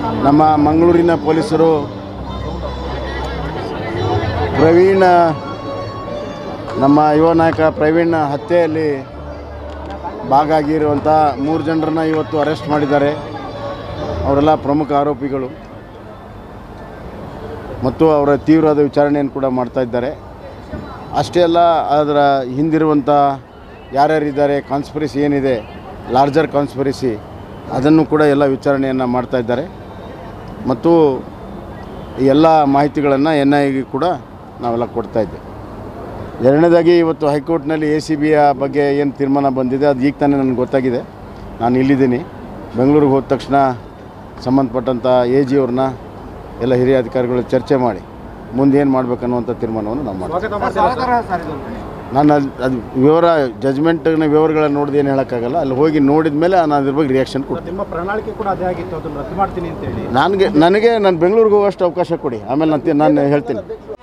ನಮ್ಮ ಮಂಗಳೂರಿನ ಪೊಲೀಸರು ಪ್ರವೀಣ್ ನಮ್ಮ ಯುವ ನಾಯಕ ಪ್ರವೀಣ್ ಹತ್ಯೆಯಲ್ಲಿ ಭಾಗ ಆಗಿರುವಂಥ ಮೂರು ಜನರನ್ನ ಇವತ್ತು ಅರೆಸ್ಟ್ ಮಾಡಿದ್ದಾರೆ ಅವರೆಲ್ಲ ಪ್ರಮುಖ ಆರೋಪಿಗಳು ಮತ್ತು ಅವರ ತೀವ್ರವಾದ ವಿಚಾರಣೆಯನ್ನು ಕೂಡ ಮಾಡ್ತಾ ಇದ್ದಾರೆ ಅಷ್ಟೇ ಅಲ್ಲ ಅದರ ಹಿಂದಿರುವಂಥ ಯಾರ್ಯಾರಿದ್ದಾರೆ ಕಾನ್ಸ್ಪಿರಸಿ ಏನಿದೆ ಲಾರ್ಜರ್ ಕಾನ್ಸ್ಪಿರಸಿ ಅದನ್ನು ಕೂಡ ಎಲ್ಲ ವಿಚಾರಣೆಯನ್ನು ಮಾಡ್ತಾ ಇದ್ದಾರೆ ಮತ್ತು ಈ ಎಲ್ಲ ಮಾಹಿತಿಗಳನ್ನು ಎನ್ ಐಗೆ ಕೂಡ ನಾವೆಲ್ಲ ಕೊಡ್ತಾ ಇದ್ದೇವೆ ಎರಡನೇದಾಗಿ ಇವತ್ತು ಹೈಕೋರ್ಟ್ನಲ್ಲಿ ಎ ಸಿ ಬಿಯ ಬಗ್ಗೆ ಏನು ತೀರ್ಮಾನ ಬಂದಿದೆ ಅದು ಈಗ ತಾನೇ ನನಗೆ ಗೊತ್ತಾಗಿದೆ ನಾನು ಇಲ್ಲಿದ್ದೀನಿ ಬೆಂಗಳೂರಿಗೆ ಹೋದ ತಕ್ಷಣ ಸಂಬಂಧಪಟ್ಟಂಥ ಎ ಜಿ ಅವ್ರನ್ನ ಎಲ್ಲ ಹಿರಿಯ ಅಧಿಕಾರಿಗಳು ಚರ್ಚೆ ಮಾಡಿ ಮುಂದೆ ಏನು ಮಾಡಬೇಕನ್ನುವಂಥ ತೀರ್ಮಾನವನ್ನು ನಾವು ಮಾಡ್ತೀವಿ ನಾನು ಅದು ಅದು ವಿವರ ಜಜ್ಮೆಂಟ್ನ ವಿವರಗಳನ್ನು ನೋಡಿದ ಏನು ಹೇಳೋಕ್ಕಾಗಲ್ಲ ಅಲ್ಲಿ ಹೋಗಿ ನೋಡಿದ ಮೇಲೆ ನಾನು ಅದ್ರ ಬಗ್ಗೆ ರಿಯಾಕ್ಷನ್ ಕೊಡ್ತೀನಿ ನಿಮ್ಮ ಪ್ರಣಾಳಿಕೆ ಕೂಡ ಅದೇ ಆಗಿತ್ತು ಅದನ್ನು ರದ್ದು ಮಾಡ್ತೀನಿ ಅಂತ ಹೇಳಿ ನನಗೆ ನನಗೆ ನಾನು ಬೆಂಗಳೂರಿಗೆ ಹೋಗೋಷ್ಟು ಅವಕಾಶ ಕೊಡಿ ಆಮೇಲೆ ನಾನು ತಿ- ನಾನು ಹೇಳ್ತೀನಿ